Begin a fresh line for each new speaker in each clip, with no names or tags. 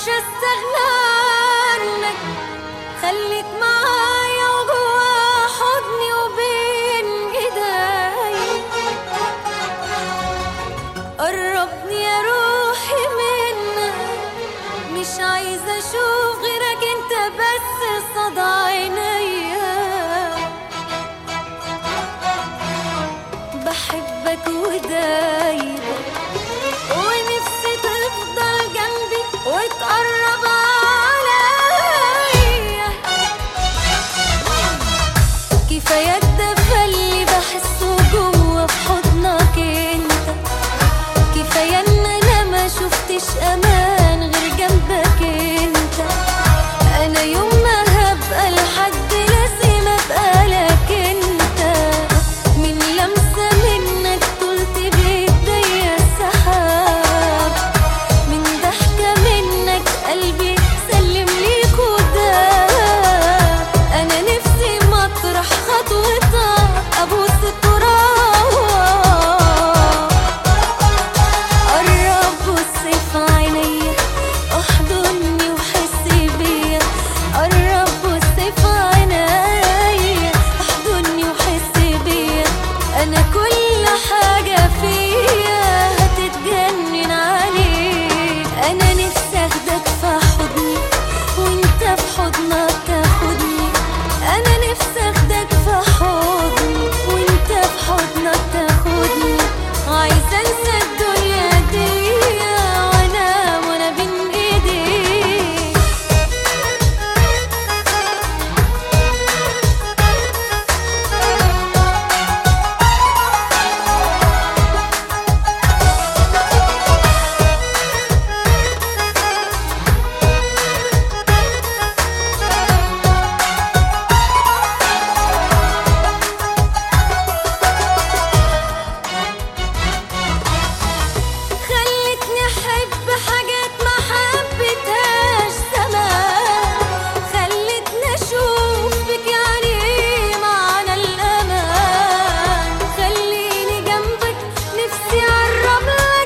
استغنى عنك خليك معايا وجوا حضني وبين ايدي قربني يا روحي منك مش عايزة اشوف غيرك انت بس صدى عينيا بحبك ودايما ونفسي تفضل جنبي وتقرب عليا كفاية الدفى اللي بحسه جوا في حضنك انت كفاية ان انا ما شفتش امان غير جنبك انت انا يوم ما هبقى لحد لازم ابقى لك انت من لمسة منك طلت بايديا السحاب من ضحكة منك قلبي سلم ليك وداب انا نفسي مطرح خطوتك ابوس التراب قرب بص في عينيا احضني وحس بيا قرب بص في عينيا احضني وحس بيا انا كل حاجة فيا هتتجنن عليك انا نفسي اخدك في حضني وانت في حضنك تاخدني انا نفسي اخدك في حضني وانت في حضنك تاخدني عايزه انسى الدنيا دي وانا وانا بين ايديك خلتني احب حاجات ما حبيتهاش زمان خلتني اشوف بك يعني ايه معنى الامان خليني جنبك نفسي اقرب لك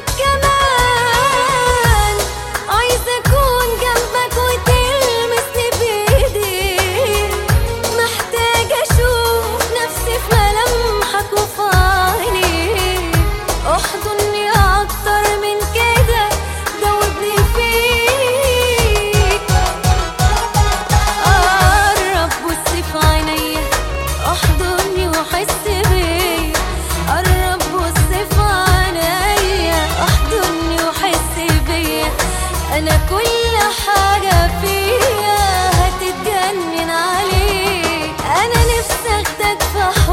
كمان عايزه اكون جنبك وتلمسني بايديك محتاجه اشوف نفسي في ملامحك وفي عينيك احضني اكتر من كده دوبني فيك قرب بص في عينيا احضني وحس بيا قرب بص في عينيا احضني وحس بيا انا كل حاجة فيا هتتجنن عليك انا نفسي اخدك في